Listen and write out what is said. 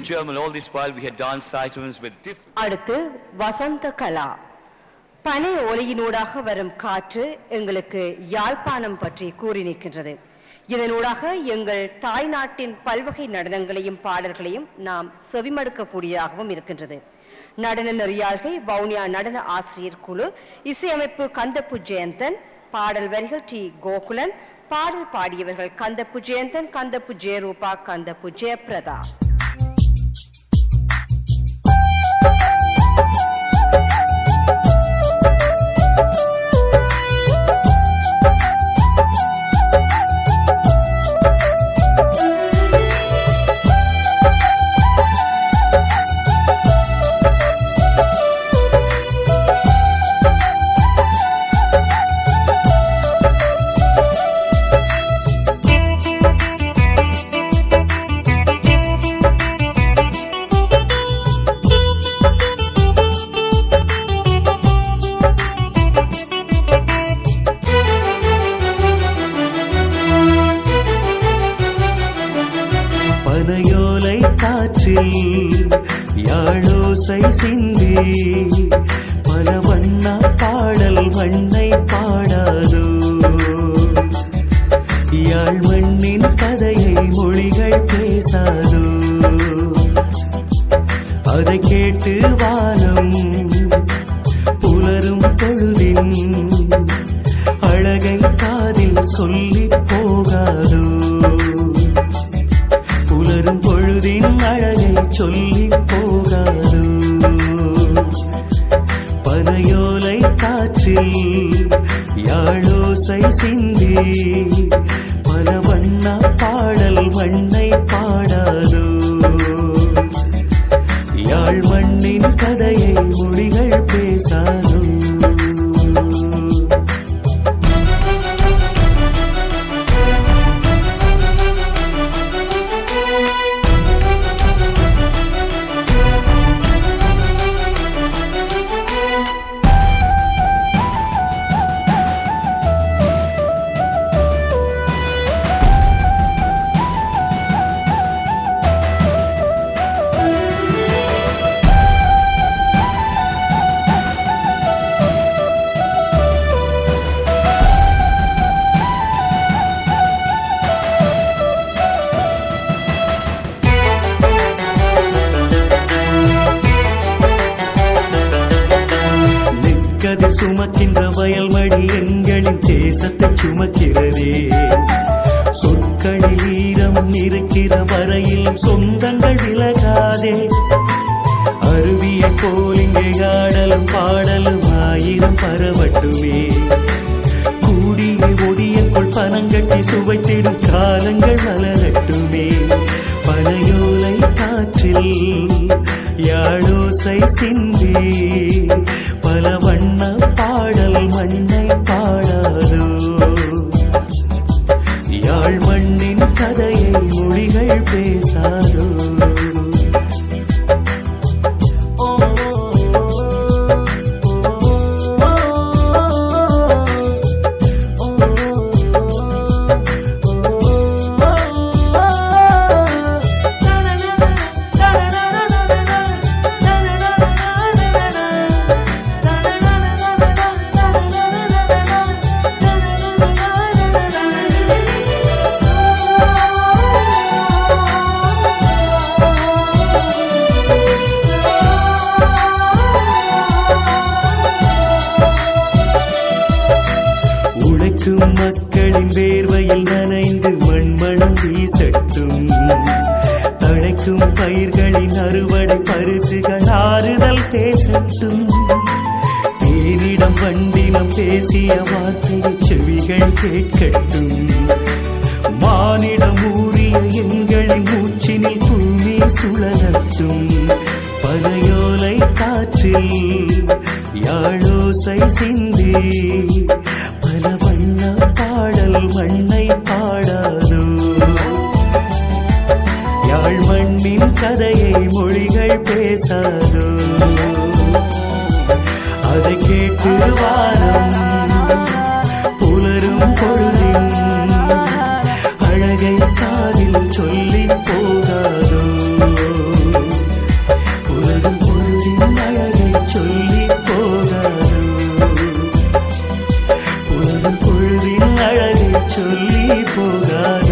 German. All this while we had dance items with different. அடுத்து வசந்த கலா பனை ஒலியினூடாக வரும் காற்று எங்களுக்கு யாழ்ப்பாணம் பற்றி கூறி நிற்கின்றது இதனூடாக எங்கள் தாய்நாட்டின் பல்வகை நடனங்களையும் பாடல்களையும் நாம் செவிமடுக்கக்கூடியதாகவும் இருக்கின்றது நடன நெறியாள்கை வவுனியா நடன ஆசிரியர் குழு இசையமைப்பு கந்தப்பு ஜெயந்தன் பாடல் வரிகள் டி கோகுலன் பாடல் பாடியவர்கள் கந்தப்பு ஜெயந்தன் கந்தப்பு ஜெயரூபா கந்தப்பு ஜெயபிரதா பனையோலை காற்றில் யாழோசை சிந்தி பல வண்ண பாடல் வண்ணை பாடாதோ யாழ் மண்ணின் கதையை மொழிகள் பேசாதோ அதை கேட்டு வானம் புலரும் பொழுதின் அழகை காதில் சொல்லி போகாதோ புலரும் பொழுதின் அழகை சொல்லி போகாதோ பனையோலை காற்றில் யாழோசை சிந்தி பல வண்ண பாடல் வண்ணை பாடாதோ யாழ் மண்ணின் கதையை மொழிகள் பேசாதோ நிற்கதில் சுமக்கின்ற வயல்மடி எங்களின் தேசத்தை சுமக்கிறதே சொற்களில் ஈரம் இருக்கிற வரையில் சொந்தங்கள் விலகாதே அருவிய போல் இங்கே ஆடலும் பாடலும் ஆயிரம் பரவட்டுமே கூடிய ஒடியக்குள் பனங்கட்டி சுவைத்திடும் காலங்கள் மலரட்டுமே பனையோலை காற்றில் யாழோசை சிந்தி பல வண்ண பாடல் மண்ணை பாடாதோ யாழ் மண்ணின் கதையை மொழிகள் பேசாதோ உழைக்கும் மக்களின் வேர்வையில் நனைந்து மண்மணம் வீசட்டும் தழைக்கும் பயிர்களின் அறுவடை பரிசுகள் ஆறுதல் பேசட்டும் தேனிடம் வண்டினம் பேசிய வார்த்தையை செவிகள் கேட்கட்டும் மானிடம் ஊறிய எங்களின் மூச்சினில் பூமி சுழலட்டும் பனையோலை காற்றில் யாழோசை சிந்தி பல வண்ண பாடல் மண்ணை பாடாதோ யாழ் மண்ணின் கதையை மொழிகள் பேசாதோ அதை கேட்டு வாரம் புலரும் பொழுதின் அழகை காதில் சொல்லி போகாதோ பொழுதின் அழகை சொல்லி போகாதோ புலரும் பொழுதின் அழகை சொல்லி போகாதோ